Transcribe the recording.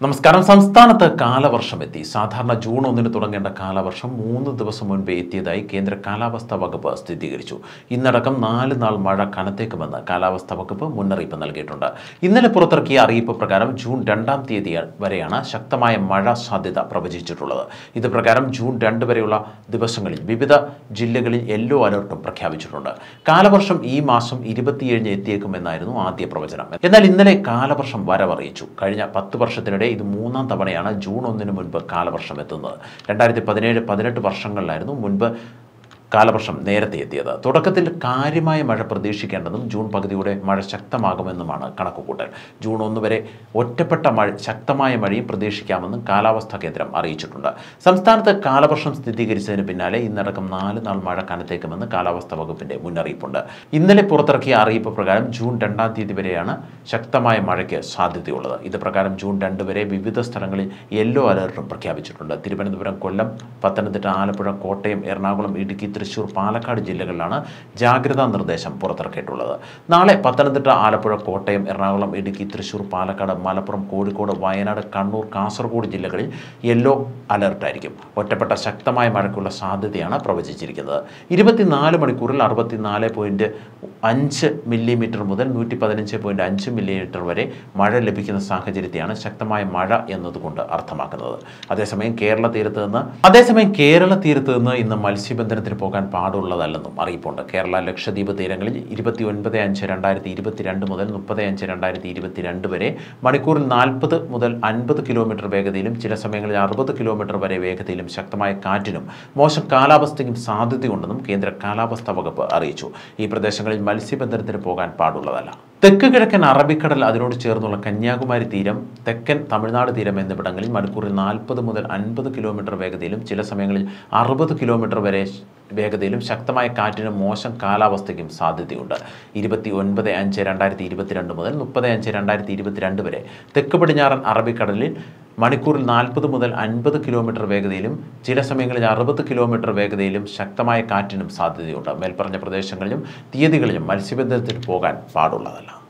നമസ്കാരം സംസ്ഥാനത്ത് കാലവർഷം എത്തി സാധാരണ ജൂൺ ഒന്നിന് തുടങ്ങേണ്ട കാലവർഷം മൂന്ന് ദിവസം മുൻപേ എത്തിയതായി കേന്ദ്ര കാലാവസ്ഥാ വകുപ്പ് സ്ഥിരീകരിച്ചു ഇന്നടക്കം നാല് നാൾ മഴ കനത്തേക്കുമെന്ന് കാലാവസ്ഥാ വകുപ്പ് മുന്നറിയിപ്പ് നൽകിയിട്ടുണ്ട് ഇന്നലെ പുറത്തിറക്കിയ അറിയിപ്പ് പ്രകാരം ജൂൺ രണ്ടാം തീയതി വരെയാണ് ശക്തമായ മഴ സാധ്യത പ്രവചിച്ചിട്ടുള്ളത് ഇത് പ്രകാരം ജൂൺ രണ്ട് വരെയുള്ള ദിവസങ്ങളിൽ വിവിധ ജില്ലകളിൽ യെല്ലോ അലർട്ടും പ്രഖ്യാപിച്ചിട്ടുണ്ട് കാലവർഷം ഈ മാസം ഇരുപത്തിയേഴിന് എത്തിയേക്കുമെന്നായിരുന്നു ആദ്യ പ്രവചനം എന്നാൽ ഇന്നലെ കാലവർഷം വരവറിയിച്ചു കഴിഞ്ഞ പത്ത് വർഷത്തിനിടെ ഇത് മൂന്നാം തവണയാണ് ജൂൺ ഒന്നിന് മുൻപ് കാലവർഷം എത്തുന്നത് രണ്ടായിരത്തി പതിനേഴ് പതിനെട്ട് വർഷങ്ങളിലായിരുന്നു മുൻപ് കാലവർഷം നേരത്തെ എത്തിയത് തുടക്കത്തിൽ കാര്യമായ മഴ പ്രതീക്ഷിക്കേണ്ടതും ജൂൺ പകുതിയോടെ മഴ ശക്തമാകുമെന്നുമാണ് കണക്കുകൂട്ടൽ ജൂൺ ഒന്ന് വരെ ഒറ്റപ്പെട്ട മഴ ശക്തമായ മഴയും പ്രതീക്ഷിക്കാമെന്നും കാലാവസ്ഥാ കേന്ദ്രം അറിയിച്ചിട്ടുണ്ട് സംസ്ഥാനത്ത് കാലവർഷം സ്ഥിരീകരിച്ചതിന് പിന്നാലെ ഇന്നടക്കം നാല് നാൾ മഴ കനത്തേക്കുമെന്ന് കാലാവസ്ഥാ വകുപ്പിന്റെ മുന്നറിയിപ്പുണ്ട് ഇന്നലെ പുറത്തിറക്കിയ അറിയിപ്പ് പ്രകാരം ജൂൺ രണ്ടാം തീയതി വരെയാണ് ശക്തമായ മഴയ്ക്ക് സാധ്യതയുള്ളത് ഇത് പ്രകാരം ജൂൺ രണ്ട് വരെ വിവിധ സ്ഥലങ്ങളിൽ യെല്ലോ അലർട്ടും പ്രഖ്യാപിച്ചിട്ടുണ്ട് തിരുവനന്തപുരം കൊല്ലം പത്തനംതിട്ട ആലപ്പുഴ കോട്ടയം എറണാകുളം ഇടുക്കി തൃശൂർ പാലക്കാട് ജില്ലകളിലാണ് ജാഗ്രതാ നിർദ്ദേശം പുറത്തിറക്കിയിട്ടുള്ളത് നാളെ പത്തനംതിട്ട ആലപ്പുഴ കോട്ടയം എറണാകുളം ഇടുക്കി തൃശൂർ പാലക്കാട് മലപ്പുറം കോഴിക്കോട് വയനാട് കണ്ണൂർ കാസർഗോഡ് ജില്ലകളിൽ യെല്ലോ അലർട്ടായിരിക്കും ഒറ്റപ്പെട്ട ശക്തമായ മഴയ്ക്കുള്ള സാധ്യതയാണ് പ്രവചിച്ചിരിക്കുന്നത് ഇരുപത്തിനാല് മണിക്കൂറിൽ അറുപത്തിനാല് പോയിന്റ് അഞ്ച് മില്ലിമീറ്റർ മുതൽ നൂറ്റി പതിനഞ്ച് പോയിന്റ് അഞ്ച് മില്ലിമീറ്റർ വരെ മഴ ലഭിക്കുന്ന സാഹചര്യത്തെയാണ് ശക്തമായ മഴ എന്നതുകൊണ്ട് അർത്ഥമാക്കുന്നത് അതേസമയം കേരള തീരത്ത് നിന്ന് അതേസമയം കേരള തീരത്ത് നിന്ന് ഇന്ന് മത്സ്യബന്ധനത്തിന് പോകാൻ പാടുള്ളതല്ലെന്നും അറിയിപ്പുണ്ട് കേരള ലക്ഷദ്വീപ് തീരങ്ങളിൽ ഇരുപത്തി ഒൻപത് അഞ്ച് രണ്ടായിരത്തി ഇരുപത്തിരണ്ട് മുതൽ മുപ്പത് അഞ്ച് രണ്ടായിരത്തി ഇരുപത്തിരണ്ട് വരെ മണിക്കൂറിൽ നാൽപ്പത് മുതൽ അൻപത് കിലോമീറ്റർ വേഗതയിലും ചില സമയങ്ങളിൽ അറുപത് കിലോമീറ്റർ വരെ വേഗതയിലും ശക്തമായ കാറ്റിനും മോശം കാലാവസ്ഥയ്ക്കും സാധ്യതയുണ്ടെന്നും കേന്ദ്ര കാലാവസ്ഥാ വകുപ്പ് അറിയിച്ചു ഈ പ്രദേശങ്ങളിൽ മത്സ്യബന്ധനത്തിന് പോകാൻ പാടുള്ളതല്ല തെക്ക് കിഴക്കൻ അറബിക്കടൽ അതിനോട് ചേർന്നുള്ള കന്യാകുമാരി തീരം തെക്കൻ തമിഴ്നാട് തീരം എന്നിവിടങ്ങളിൽ മണിക്കൂറിൽ നാൽപ്പത് മുതൽ അൻപത് കിലോമീറ്റർ വേഗതയിലും ചില സമയങ്ങളിൽ അറുപത് കിലോമീറ്റർ വരെ വേഗതയിലും ശക്തമായ കാറ്റിനും മോശം കാലാവസ്ഥയ്ക്കും സാധ്യതയുണ്ട് ഇരുപത്തി ഒൻപത് അഞ്ച് രണ്ടായിരത്തി ഇരുപത്തിരണ്ട് മുതൽ മുപ്പത് അഞ്ച് രണ്ടായിരത്തി ഇരുപത്തിരണ്ട് വരെ തെക്ക് പടിഞ്ഞാറൻ അറബിക്കടലിൽ മണിക്കൂറിൽ നാൽപ്പത് മുതൽ അൻപത് കിലോമീറ്റർ വേഗതയിലും ചില സമയങ്ങളിൽ അറുപത് കിലോമീറ്റർ വേഗതയിലും ശക്തമായ കാറ്റിനും സാധ്യതയുണ്ട് മേൽപ്പറഞ്ഞ പ്രദേശങ്ങളിലും തീയതികളിലും മത്സ്യബന്ധനത്തിന് പോകാൻ പാടുള്ളതല്ല